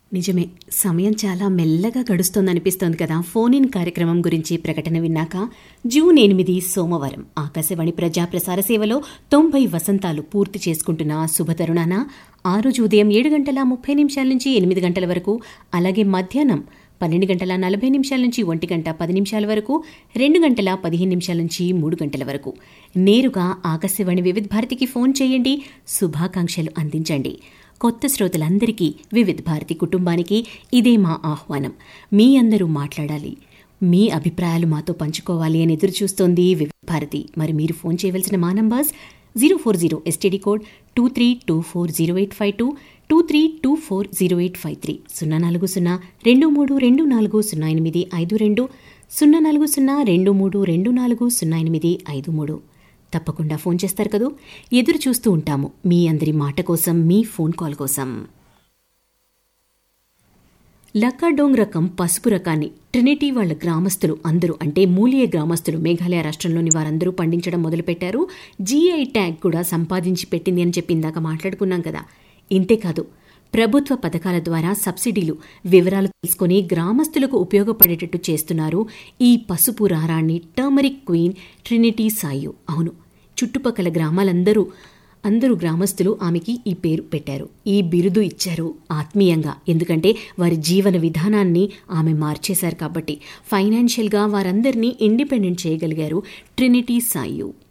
నిజమే సమయం చాలా మెల్లగా గడుస్తోందనిపిస్తోంది కదా ఫోన్ ఇన్ కార్యక్రమం గురించి ప్రకటన విన్నాక జూన్ ఎనిమిది సోమవారం ఆకాశవాణి ప్రజా ప్రసార సేవలో తొంభై వసంతాలు పూర్తి చేసుకుంటున్న శుభతరుణాన ఆ రోజు ఉదయం ఏడు గంటల ముప్పై నిమిషాల నుంచి ఎనిమిది గంటల వరకు అలాగే మధ్యాహ్నం పన్నెండు గంటల నలభై నిమిషాల నుంచి ఒంటి గంట పది నిమిషాల వరకు రెండు గంటల పదిహేను నిమిషాల నుంచి మూడు గంటల వరకు నేరుగా ఆకాశవాణి వివిధ భారతికి ఫోన్ చేయండి శుభాకాంక్షలు అందించండి కొత్త శ్రోతలందరికీ వివిధ భారతి కుటుంబానికి ఇదే మా ఆహ్వానం మీ అందరూ మాట్లాడాలి మీ అభిప్రాయాలు మాతో పంచుకోవాలి అని ఎదురు చూస్తోంది వివిధ భారతి మరి మీరు ఫోన్ చేయవలసిన మా numbers zero four zero STD code two three two four zero eight five two two three two four zero eight five three సున్నా నాలుగు సున్నా రెండు మూడు రెండు నాలుగు సున్నా ఎనిమిది ఐదు రెండు సున్నా నాలుగు సున్నా రెండు మూడు రెండు నాలుగు సున్నా ఎనిమిది ఐదు మూడు తప్పకుండా ఫోన్ చేస్తారు కదూ ఎదురు చూస్తూ ఉంటాము మీ అందరి మాట కోసం మీ ఫోన్ కాల్ కోసం లక్కాడోంగ్ రకం పసుపు రకాన్ని ట్రినిటీ వాళ్ళ గ్రామస్తులు అందరూ అంటే మూలియ గ్రామస్తులు మేఘాలయ రాష్ట్రంలోని వారందరూ పండించడం మొదలుపెట్టారు జీఐ ట్యాగ్ కూడా సంపాదించి పెట్టింది అని చెప్పి ఇందాక మాట్లాడుకున్నాం కదా ఇంతేకాదు ప్రభుత్వ పథకాల ద్వారా సబ్సిడీలు వివరాలు తీసుకుని గ్రామస్తులకు ఉపయోగపడేటట్టు చేస్తున్నారు ఈ పసుపు రారాన్ని టర్మరిక్ క్వీన్ ట్రినిటీ సాయు అవును చుట్టుపక్కల గ్రామాలందరూ అందరూ గ్రామస్తులు ఆమెకి ఈ పేరు పెట్టారు ఈ బిరుదు ఇచ్చారు ఆత్మీయంగా ఎందుకంటే వారి జీవన విధానాన్ని ఆమె మార్చేశారు కాబట్టి ఫైనాన్షియల్గా వారందరినీ ఇండిపెండెంట్ చేయగలిగారు ట్రినిటీ సాయు